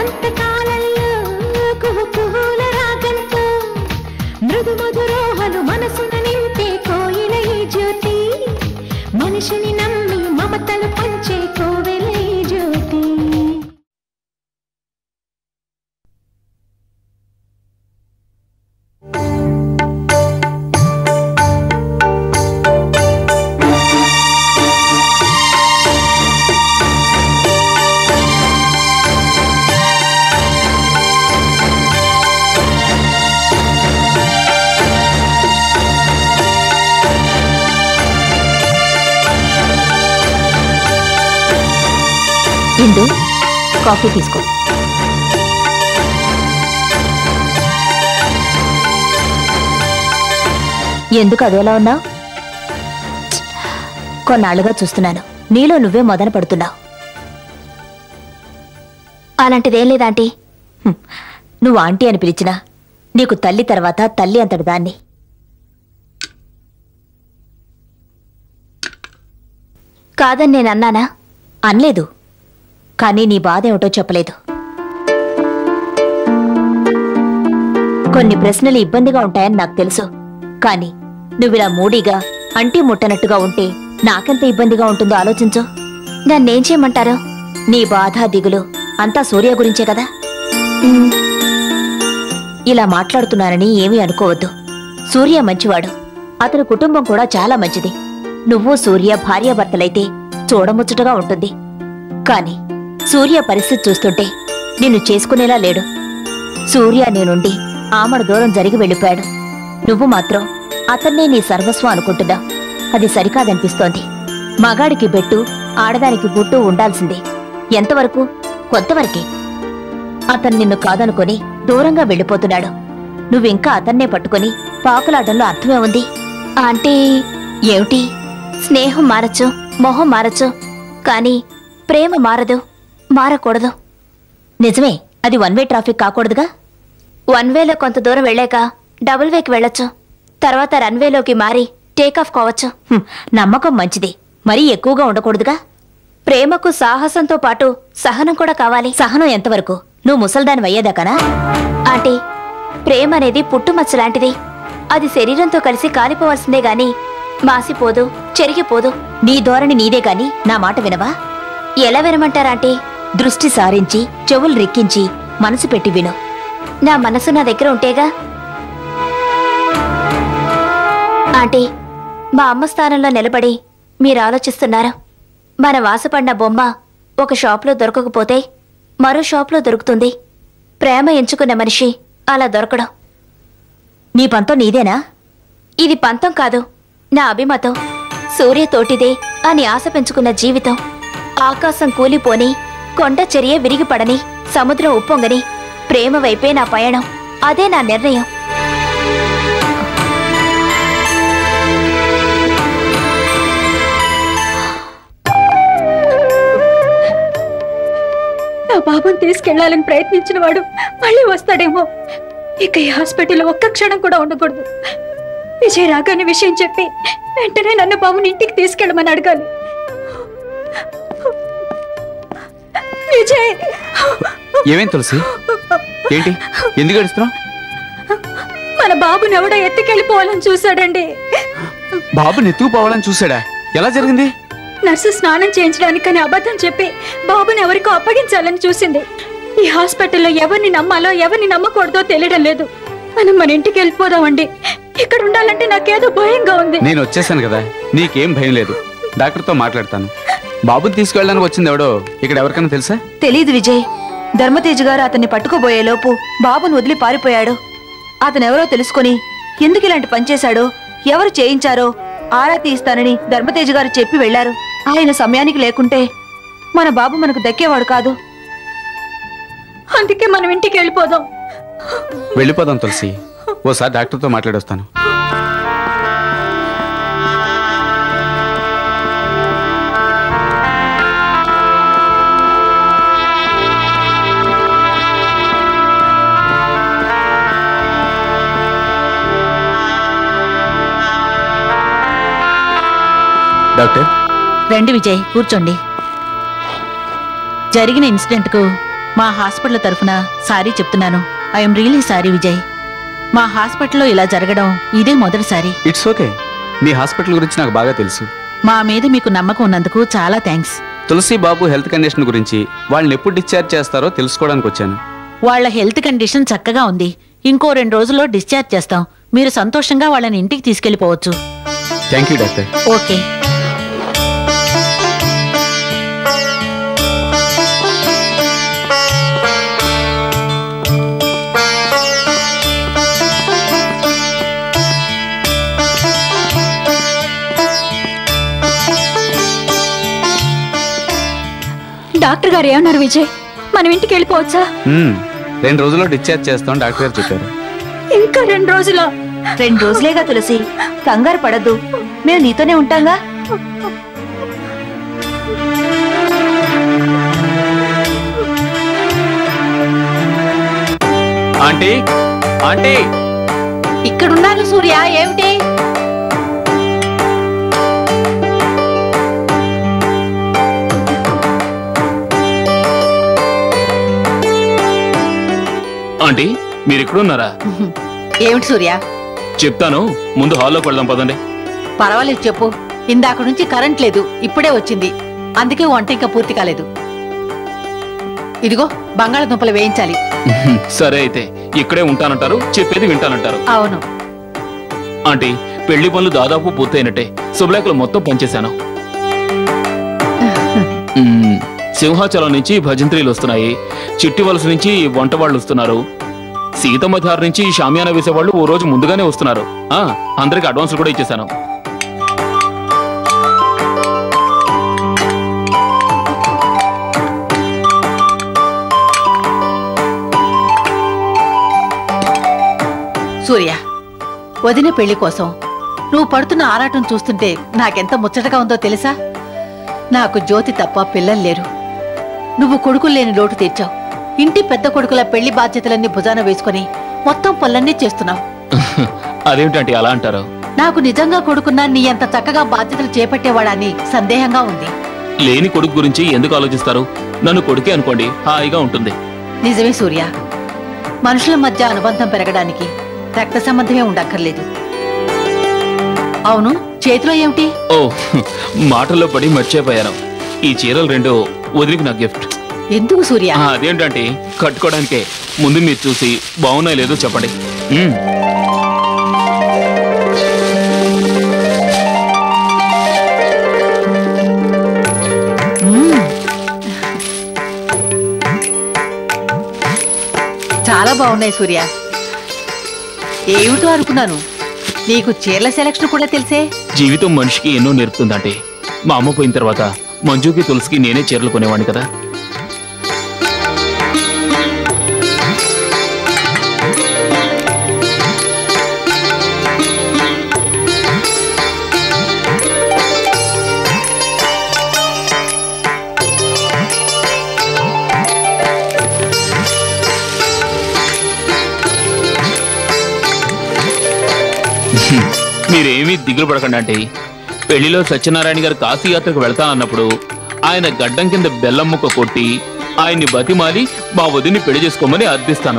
వసంతకాలంలో కుహు కుహుల రాగంతో మృదు మధురోహలు మనసున నింపే కోయిల ఈ జ్యోతి మనిషిని నమ్మి మమతలు పంచే కోవెల ఈ జ్యోతి ఇందు కాఫీ తీసుకో ఎందుకు అదోలా ఉన్నావు కొన్నాళ్ళుగా చూస్తున్నాను నీలో నువ్వే మొదన పడుతున్నావు అలాంటిదేం లేదాంటీ హ్మ్. నువ్వు ఆంటీ అని పిలిచినా నీకు తల్లి తర్వాత తల్లి అంతటి దాన్ని కాదని నేను అన్నానా అనలేదు కానీ నీ బాధ ఏమిటో చెప్పలేదు కొన్ని ప్రశ్నలు ఇబ్బందిగా ఉంటాయని నాకు తెలుసు కానీ నువ్విలా మూడీగా అంటీ ముట్టనట్టుగా ఉంటే నాకెంత ఇబ్బందిగా ఉంటుందో ఆలోచించు నన్నేం చేయమంటారు నీ బాధ దిగులు అంతా సూర్య గురించే కదా మ్, ఇలా మాట్లాడుతున్నానని ఏమీ అనుకోవద్దు సూర్య మంచివాడు అతని కుటుంబం కూడా చాలా మంచిది నువ్వు సూర్య భార్యాభర్తలైతే చూడముచ్చటగా ఉంటుంది కాని సూర్య పరిస్థితి చూస్తుంటే నిన్ను చేసుకునేలా లేడు సూర్య నేనుండి ఆమడ దూరం జరిగి వెళ్ళిపోయాడు నువ్వు మాత్రం అతన్నే నీ సర్వస్వం అనుకుంటున్నావు అది సరికాదనిపిస్తోంది మగాడికి బెట్టు ఆడదానికి బుట్టు ఉండాల్సిందే ఎంతవరకు కొంతవరకే అతను నిన్ను కాదనుకొని దూరంగా వెళ్ళిపోతున్నాడు నువ్వింకా అతన్నే పట్టుకొని పాకులాటంలో అర్థమే ఉంది ఆంటీ ఏమిటి స్నేహం మారచ్చు మొహం మారచ్చు కానీ ప్రేమ మారదు మారకూడదు నిజమే అది వన్ వే ట్రాఫిక్ కాకూడదుగా వన్ వేలో కొంత దూరం వెళ్ళాక డబుల్ వేకి వెళ్ళొచ్చు తర్వాత రన్వేలోకి మారి టేకాఫ్ కావచ్చు హ్మ్, నమ్మకం మంచిది మరీ ఎక్కువగా ఉండకూడదుగా ప్రేమకు సాహసంతో పాటు సహనం కూడా కావాలి సహనం ఎంతవరకు నువ్వు ముసల్దాని అయ్యేదాకానా ఆంటీ ప్రేమ అనేది పుట్టుమచ్చ లాంటిది అది శరీరంతో కలిసి కాలిపోవాల్సిందే గాని మాసిపోదు చెరిగిపోదు నీ ధోరణి నీదే కాని నా మాట వినవా ఎలా వినమంటారాంటీ దృష్టి సారించి చెవులు రెక్కించి మనసు పెట్టి విను నా మనసు నా దగ్గర ఉంటేగా ఆంటీ మా అమ్మ స్థానంలో నిలబడి మీరు ఆలోచిస్తున్నారు మన వాసపడిన బొమ్మ ఒక షాప్లో దొరకకపోతే మరో షాప్లో దొరుకుతుంది ప్రేమ ఎంచుకున్న మనిషి అలా దొరకడం నీ పంతం నీదేనా ఇది పంతం కాదు నా అభిమతం సూర్య తోటిదే అని ఆశ పెంచుకున్న జీవితం ఆకాశం కూలిపోని కొండ చర్య విరిగిపడని సముద్రం ఉప్పొంగని ప్రేమ వైపే నా పయనం అదే నా నిర్ణయం నా బాబుని తీసుకెళ్లాలని ప్రయత్నించిన వాడు మళ్ళీ వస్తాడేమో ఇక ఈ హాస్పిటల్లో ఒక్క క్షణం కూడా ఉండకూడదు విజయ్ రాగానే విషయం చెప్పి వెంటనే నన్ను బాబుని ఇంటికి తీసుకెళ్ళమని అడగాలి విజయ్ ఏమేం తులసి ఏంటి ఎందుకు ఏడుస్తున్నావు మన బాబుని ఎవడో ఎత్తుకెళ్ళిపోవాలని చూశాడండి బాబుని ఎత్తుకుపోవాలని చూసాడా ఎలా జరిగింది నర్సు స్నానం చేయించడానికని అబద్ధం చెప్పి బాబుని ఎవరికో అప్పగించాలని చూసింది ఈ హాస్పిటల్లో ఎవరిని నమ్మాలో ఎవరిని నమ్మకూడదో తెలియడం లేదు మనం మన ఇంటికి వెళ్ళిపోదామండి ఇక్కడ ఉండాలంటే నాకేదో భయంగా ఉంది నేను వచ్చేసాను కదా నీకేం భయం లేదు డాక్టర్తో మాట్లాడతాను బాబుని తీసుకెళ్ళడానికి వచ్చింది ఎవడో ఇక్కడ ఎవరికైనా తెలుసా తెలీదు విజయ్ ధర్మతేజ్ గారు అతన్ని పట్టుకోబోయే లోపు బాబును వదిలి పారిపోయాడు అతనెవరో తెలుసుకొని ఎందుకు ఇలాంటి పనిచేశాడో ఎవరు చేయించారో ఆరా తీస్తానని ధర్మతేజ్ గారు చెప్పి వెళ్లారు ఆయన సమయానికి లేకుంటే మన బాబు మనకు దక్కేవాడు కాదు అందుకే మనం ఇంటికి వెళ్ళిపోదాం వెళ్ళిపోదాం తులసి ఓసారి డాక్టర్తో మాట్లాడొస్తాను డాక్టర్ రండి విజయ్ కూర్చోండి జరిగిన ఇన్సిడెంట్కు మా హాస్పిటల్ తరఫున సారీ చెప్తున్నాను ఐఎమ్ రియలీ సారీ విజయ్ మా హాస్పిటల్లో ఇలా జరగడం ఇదే మొదటిసారి ఇట్స్ ఓకే మీ హాస్పిటల్ గురించి నాకు బాగా తెలుసు మా మీద మీకు నమ్మకం ఉన్నందుకు చాలా థ్యాంక్స్ తులసి బాబు హెల్త్ కండిషన్ గురించి వాళ్ళని ఎప్పుడు డిశ్చార్జ్ చేస్తారో తెలుసుకోవడానికి వచ్చాను వాళ్ళ హెల్త్ కండిషన్ చక్కగా ఉంది ఇంకో రెండు రోజుల్లో డిశ్చార్జ్ చేస్తాం మీరు సంతోషంగా వాళ్ళని ఇంటికి తీసుకెళ్లిపోవచ్చు thank you doctor okay doctor గారు ఏమన్నారు విజయ్ మనం ఇంటికి వెళ్ళిపోవచ్చా మ్మ్. రెండు రోజుల్లో డిశ్చార్జ్ చేస్తాం డాక్టర్ గారు చెప్పారు ఇంకా రెండు రోజుల రెండు రోజులేగా తులసి కంగారు పడద్దు మేము నీతోనే ఉంటాంగా ఆంటీ ఆంటీ ఇక్కడున్నాను సూర్య ఏమిటి ఆంటీ మీరు ఇక్కడున్నారా ఏమిటి సూర్య చెప్తాను ముందు హాల్లోకి వెళ్దాం పదండి పర్వాలేదు చెప్పు ఇందాక నుంచి కరెంట్ లేదు ఇప్పుడే వచ్చింది అందుకే వంట ఇంకా పూర్తి కాలేదు ఇదిగో బంగాళదుంపలు వేయించాలి సరే అయితే ఇక్కడే ఉంటానంటారు చెప్పేది వింటానంటారు అవును ఆంటీ పెళ్లి పనులు దాదాపు పూర్తయినట్టే శుభలేఖలు మొత్తం పనిచేశాను మ్మ్. సింహాచలం నుంచి భజంత్రీలు వస్తున్నాయి చిట్టి వలస నుంచి వంట వాళ్ళు వస్తున్నారు సీతమ్మ ధార నుంచి షామియానా వేసేవాళ్ళు ఓ రోజు ముందుగానే వస్తున్నారు ఆ అందరికి అడ్వాన్స్ కూడా ఇచ్చేశాను సూర్య వదిన పెళ్లి కోసం నువ్వు పడుతున్న ఆరాటం చూస్తుంటే నాకెంత ముచ్చటగా ఉందో తెలుసా నాకు జ్యోతి తప్ప పిల్లలు లేరు నువ్వు కొడుకులు లేని లోటు తీర్చావు ఇంటి పెద్ద కొడుకుల పెళ్లి బాధ్యతలన్నీ భుజాన వేసుకొని మొత్తం పనులన్నీ చేస్తున్నావు అదేమిటంటే అలా అంటారు నాకు నిజంగా కొడుకున్నా నీ అంత చక్కగా బాధ్యతలు చేపట్టేవాడని సందేహంగా ఉంది లేని కొడుకు గురించి ఎందుకు ఆలోచిస్తారు నన్ను కొడుకే అనుకోండి హాయిగా ఉంటుంది నిజమే సూర్య మనుషుల మధ్య అనుబంధం పెరగడానికి రక్త సంబంధమే ఉండక్కర్లేదు అవును చేతిలో ఏమిటి ఓ మాటల్లో పడి మర్చిపోయాను ఈ చీరలు రెండు వదిలికి నా గిఫ్ట్ ఎందుకు సూర్య ఆ, అదేంటంటే కట్టుకోవడానికే ముందు మీరు చూసి బాగున్నాయి లేదో చెప్పండి మ్మ్. చాలా బాగున్నాయి సూర్య ఏమిటో అనుకున్నాను నీకు చీరల సెలక్షన్ కూడా తెలిసే జీవితం మనిషికి ఎన్నో నేర్పుతుందంటే మా అమ్మ పోయిన తర్వాత మంజుకి తులసికి నేనే చీరలు కొనేవాడిని కదా మీరేమీ దిగులు పడకండి అంటే పెళ్లిలో సత్యనారాయణ గారు కాశీయాత్రకు వెళ్తానన్నప్పుడు ఆయన గడ్డం కింద బెల్లం ముక్క కొట్టి ఆయన్ని బతిమాలి మా వదిని పెళ్లి చేసుకోమని అర్థిస్తాను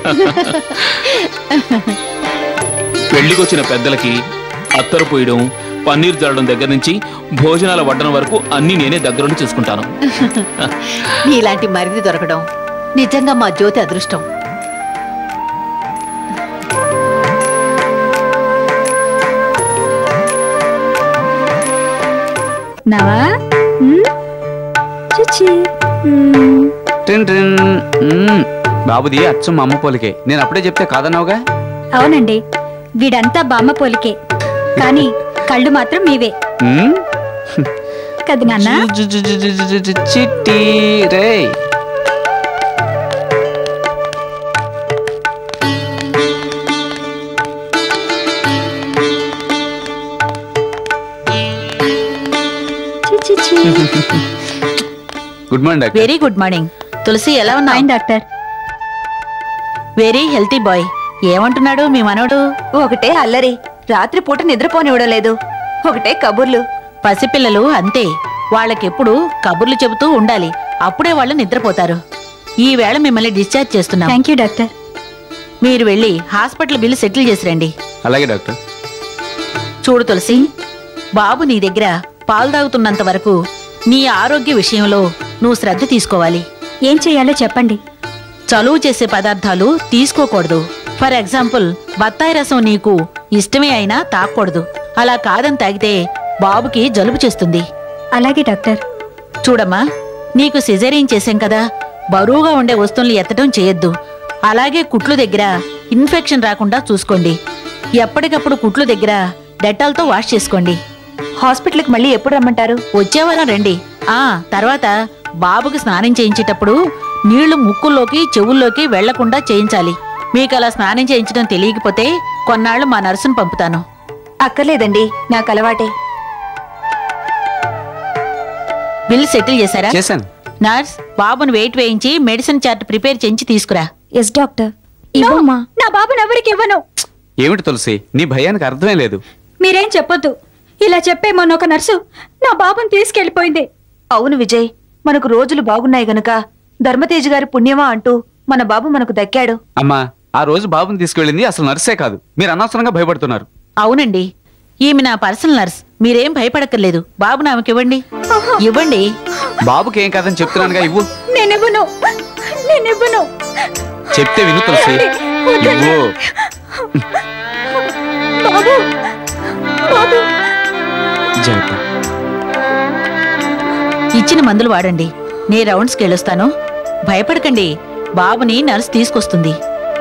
పెళ్లికొచ్చిన పెద్దలకి అత్తరు పోయడం పన్నీర్ జల్లడం దగ్గర నుంచి భోజనాల వడ్డన వరకు అన్నీ నేనే దగ్గరుండి చూసుకుంటాను నీలాంటి మరిది దొరకడం నిజంగా మా జ్యోతి అదృష్టం నవా ఉమ్, చుచి ఉమ్, ట్రిన్ ట్రిన్. మ్మ్. బాబుది అచ్చం మా అమ్మ పోలికే నేను అప్పుడే చెప్తే కాదన్నావుగా అవునండి వీడంతా బామ్మ పోలికే కానీ కళ్ళు మాత్రం మీవే మ్మ్? కదా నాన్న జు- జు- జు- జు- జు- జు- జు- చిట్టి రే చి, చి, చి. Good morning doctor very good morning Tulasi ఎలా ఉన్నా fine doctor very healthy boy ఏమంటున్నాడు మీ మనవడు ఒకటే అల్లరి రాత్రి పూట నిద్రపోనివ్వడం లేదు ఒకటే కబుర్లు పసిపిల్లలు అంతే వాళ్ళకెప్పుడు కబుర్లు చెబుతూ ఉండాలి అప్పుడే వాళ్ళు నిద్రపోతారు ఈ వేళ మిమ్మల్ని డిశ్చార్జ్ చేస్తున్నాం థ్యాంక్ యూ డాక్టర్ మీరు వెళ్ళి హాస్పిటల్ బిల్లు సెటిల్ చేసి రండి అలాగే డాక్టర్ చూడు తులసి బాబు నీ దగ్గర పాలు తాగుతున్నంత వరకు నీ ఆరోగ్య విషయంలో నువ్వు శ్రద్ధ తీసుకోవాలి ఏం చేయాలో చెప్పండి చలువు చేసే పదార్థాలు తీసుకోకూడదు ఫర్ ఎగ్జాంపుల్ బత్తాయి రసం నీకు ఇష్టమే అయినా తాగకూడదు అలా కాదని తాగితే బాబుకి జలుబు చేస్తుంది అలాగే డాక్టర్ చూడమ్మా నీకు సిజేరియన్ చేశాం కదా బరువుగా ఉండే వస్తువులు ఎత్తడం చేయొద్దు అలాగే కుట్లు దగ్గర ఇన్ఫెక్షన్ రాకుండా చూసుకోండి ఎప్పటికప్పుడు కుట్లు దగ్గర డెటాల్తో వాష్ చేసుకోండి హాస్పిటల్కి మళ్ళీ ఎప్పుడు రమ్మంటారు వచ్చేవారం రండి ఆ తర్వాత బాబుకి స్నానం చేయించేటప్పుడు నీళ్లు ముక్కుల్లోకి చెవుల్లోకి వెళ్లకుండా చేయించాలి మీకు అలా స్నానం చేయించడం తెలియకపోతే కొన్నాళ్ళు మా నర్సును పంపుతాను అక్కర్లేదండి నాకు అలవాటే బిల్ సెటిల్ చేశారా చేశాను నర్స్ బాబుని వెయిట్ వేయించి మెడిసిన్ చార్ట్ ప్రిపేర్ చేయించి తీసుకురా ఎస్ డాక్టర్ ఇవ్వమ్మా నా బాబుని ఎవరికి ఇవ్వను ఏమిటి తులసి నీ భయానికి అర్థమే లేదు మీరేం చెప్పొద్దు ఇలా చెప్పే మొన్న ఒక నర్సు నా బాబుని తీసుకెళ్లిపోయింది అవును విజయ్ మనకు రోజులు బాగున్నాయి గనుక ధర్మతేజ్ గారి పుణ్యమా అంటూ మన బాబు మనకు దక్కాడు అమ్మా ఆ రోజు బాబుని తీసుకెళ్ళింది అసలు నర్సే కాదు మీరు అనవసరంగా భయపడుతున్నారు అవునండి ఈమె నా పర్సనల్ నర్స్ మీరేం భయపడక్కర్లేదు బాబుని ఆమెకి ఇవ్వండి ఇవ్వండి బాబుకి ఏం కాదని చెప్తున్నానుగా ఇవ్వు నేనివ్వను నేనివ్వను చెప్తే విను తులసి ఇవ్వు బాబు బాబు జాగ్రత్త ఇచ్చిన మందులు వాడండి నే రౌండ్స్కి వెళ్ళొస్తాను భయపడకండి బాబుని నర్స్ తీసుకొస్తుంది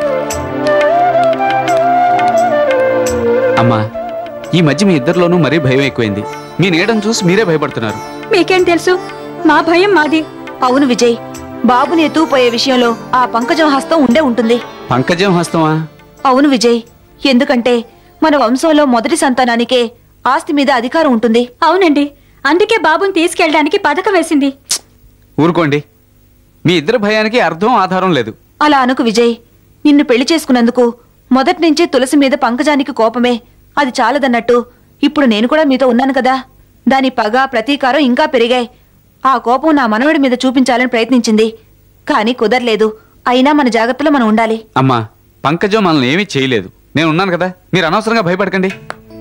అమ్మా ఈ మధ్య మీ ఇద్దరిలోనూ మరీ భయం ఎక్కువైంది మీ నీడను చూసి మీరే భయపడుతున్నారు మీకేం తెలుసు మా భయం మాది అవును విజయ్ బాబుని ఎత్తుకుపోయే విషయంలో ఆ పంకజం హస్తం ఉండే ఉంటుంది పంకజం హస్తమా అవును విజయ్ ఎందుకంటే మన వంశంలో మొదటి సంతానానికే ఆస్తి మీద అధికారం ఉంటుంది అవునండి అందుకే బాబుని తీసుకెళ్ళడానికి పథకం వేసింది ఊరుకోండి మీ ఇద్దరి భయానికి అర్థం ఆధారం లేదు అలా అనుకు విజయ్ నిన్ను పెళ్లి చేసుకున్నందుకు మొదటి నుంచి తులసి మీద పంకజానికి కోపమే అది చాలదన్నట్టు ఇప్పుడు నేను కూడా మీతో ఉన్నాను కదా దాని పగ ప్రతీకారం ఇంకా పెరిగాయి ఆ కోపం నా మనవడి మీద చూపించాలని ప్రయత్నించింది కానీ కుదరలేదు అయినా మన జాగ్రత్తలో మనం ఉండాలి అమ్మా పంకజం మనల్ని ఏమీ చేయలేదు నేను ఉన్నాను కదా మీరు అనవసరంగా భయపడకండి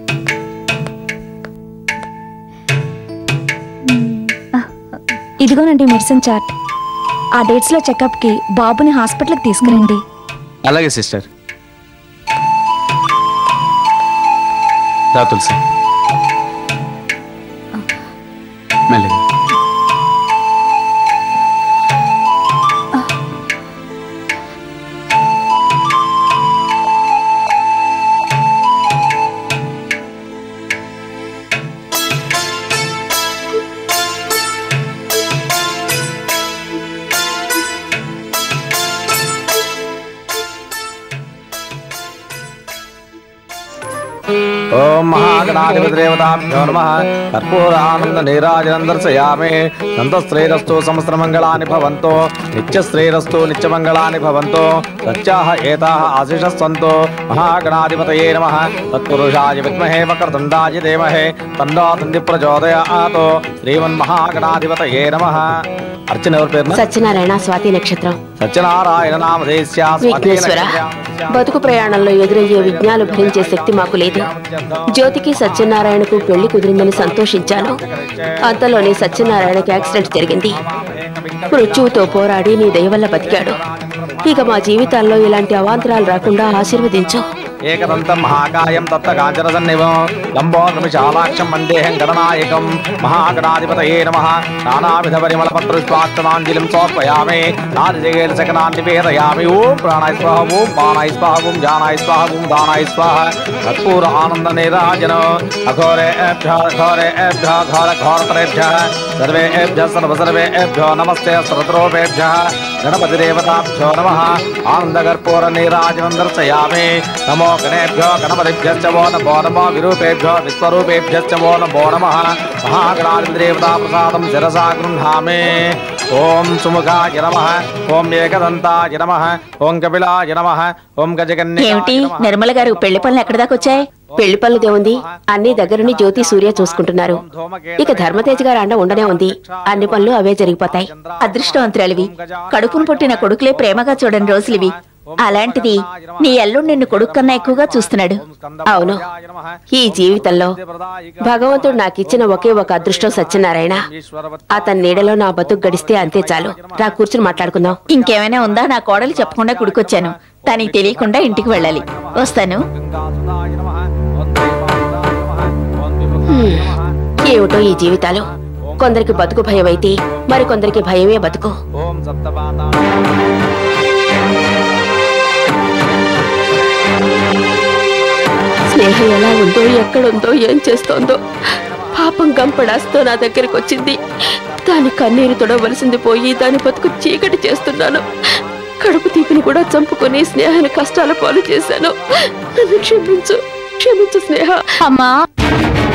ఇదిగోనండి మెడిసిన్ చార్ట్ ఆ డేట్స్ లో చెకప్ కి బాబుని హాస్పిటల్కి తీసుకురండి అలాగే సిస్టర్ రా తులసి మెల్లగా ఓం మహాగణాధిపతిదేవతాభ్యో నమ కర్పూరానంద నీరాజనం దర్శయామి నందశ్రేరస్తు సంవత్సరమంగళాని భవంతో నిత్యశ్రేరస్తు నిత్యమంగళాని భవంతో సత్యాహ ఏతాహ ఆశిషస్వంతో మహాగణాధిపతయే నమ తత్పురుషాయ విద్మహే వక్రతుండాయ ధీమహే తన్నో తంది ప్రచోదయాతో శ్రీమన్మహాగణాధిపతయే నమ అర్చన ఎవరి పేరు సత్యనారాయణ స్వాతి నక్షత్రం సత్యనారాయణ నామధేస్య విఘ్నేశ్వర బతుకు ప్రయాణంలో ఎదురయ్యే విఘ్నాలు భరించే శక్తి మాకు లేదు జ్యోతికి సత్యనారాయణకు పెళ్లి కుదిరిందని సంతోషించాను అంతలోనే సత్యనారాయణకి యాక్సిడెంట్ జరిగింది మృత్యువుతో పోరాడి నీ దయ వల్ల బతికాడు ఇక మా జీవితాల్లో ఇలాంటి అవాంతరాలు రాకుండా ఆశీర్వదించు ఏకదంతం మహాకాయం తత్త కాంచన సన్నివం లంబోదమిశాలాక్షం వందేహం గణనాయకం మహాగణాధిపతయే నమ నానావిధ పరిమళ పత్రస్వాక్షనాంజలిం సమర్పయామి నాదిజగేల శకనాన్ నివేదయామి ఓం ప్రాణాయ స్వాహ ఓం పానాయ స్వాహ ఓం జానాయ స్వాహ ఓం దానాయ స్వాహ కర్పూర ఆనంద నీరాజన అఘోరేభ్య ఘోరేభ్య ఘోర ఘోరతరేభ్య సర్వేభ్య సర్వ సర్వేభ్యో నమస్తే సరద్రోపేభ్య గణపతి దేవతాభ్యో నమ ఆనంద కర్పూర నీరాజనం దర్శయామి నమో గణేభ్యో గణపతిభ్యశ్చ వో నమో నమో విరూపేభ్యో విశ్వరూపేభ్యశ్చ వో నమో నమః మహాగణాధిదేవతా ప్రసాదం శిరసా గృహామే ఓం సుముఖాయ నమః ఓం ఏకదంతాయ నమః ఓం కపిలాయ నమః ఓం గజకన్య ఏమిటి నిర్మల గారు పెళ్లి పనులు ఎక్కడి దాకా వచ్చాయి పెళ్లి పనులదే ఉంది అన్ని దగ్గరుండి జ్యోతి సూర్య చూసుకుంటున్నారు ఇక ధర్మతేజ్ గారు అండ ఉండనే ఉంది అన్ని పనులు అవే జరిగిపోతాయి అదృష్టవంతురాలివి కడుపును పుట్టిన కొడుకులే ప్రేమగా చూడని రోజులివి అలాంటిది నీ అల్లుడు నిన్ను కొడుకు కన్నా ఎక్కువగా చూస్తున్నాడు అవును ఈ జీవితంలో భగవంతుడు నాకిచ్చిన ఒకే ఒక అదృష్టం సత్యనారాయణ అతని నీడలో నా బతుకు గడిస్తే అంతే చాలు రా కూర్చుని మాట్లాడుకుందాం ఇంకేమైనా ఉందా నా కోడలు చెప్పకుండా గుడికొచ్చాను తనకి తెలియకుండా ఇంటికి వెళ్ళాలి వస్తాను హ్మ్. ఏమిటో ఈ జీవితాలు కొందరికి బతుకు భయం అయితే మరి కొందరికి భయమే బతుకు ఓం సప్తపాతా స్నేహ ఎలా ఉందో ఎక్కడుందో ఏం చేస్తోందో పాపం గంపడాస్తో నా దగ్గరికి వచ్చింది దాని కన్నీరు తొడవలసింది పోయి దాని బతుకు చీకటి చేస్తున్నాను కడుపు తీపిని కూడా చంపుకొని స్నేహాన్ని కష్టాల పాలు చేశాను నన్ను క్షమించు క్షమించు స్నేహ అమ్మా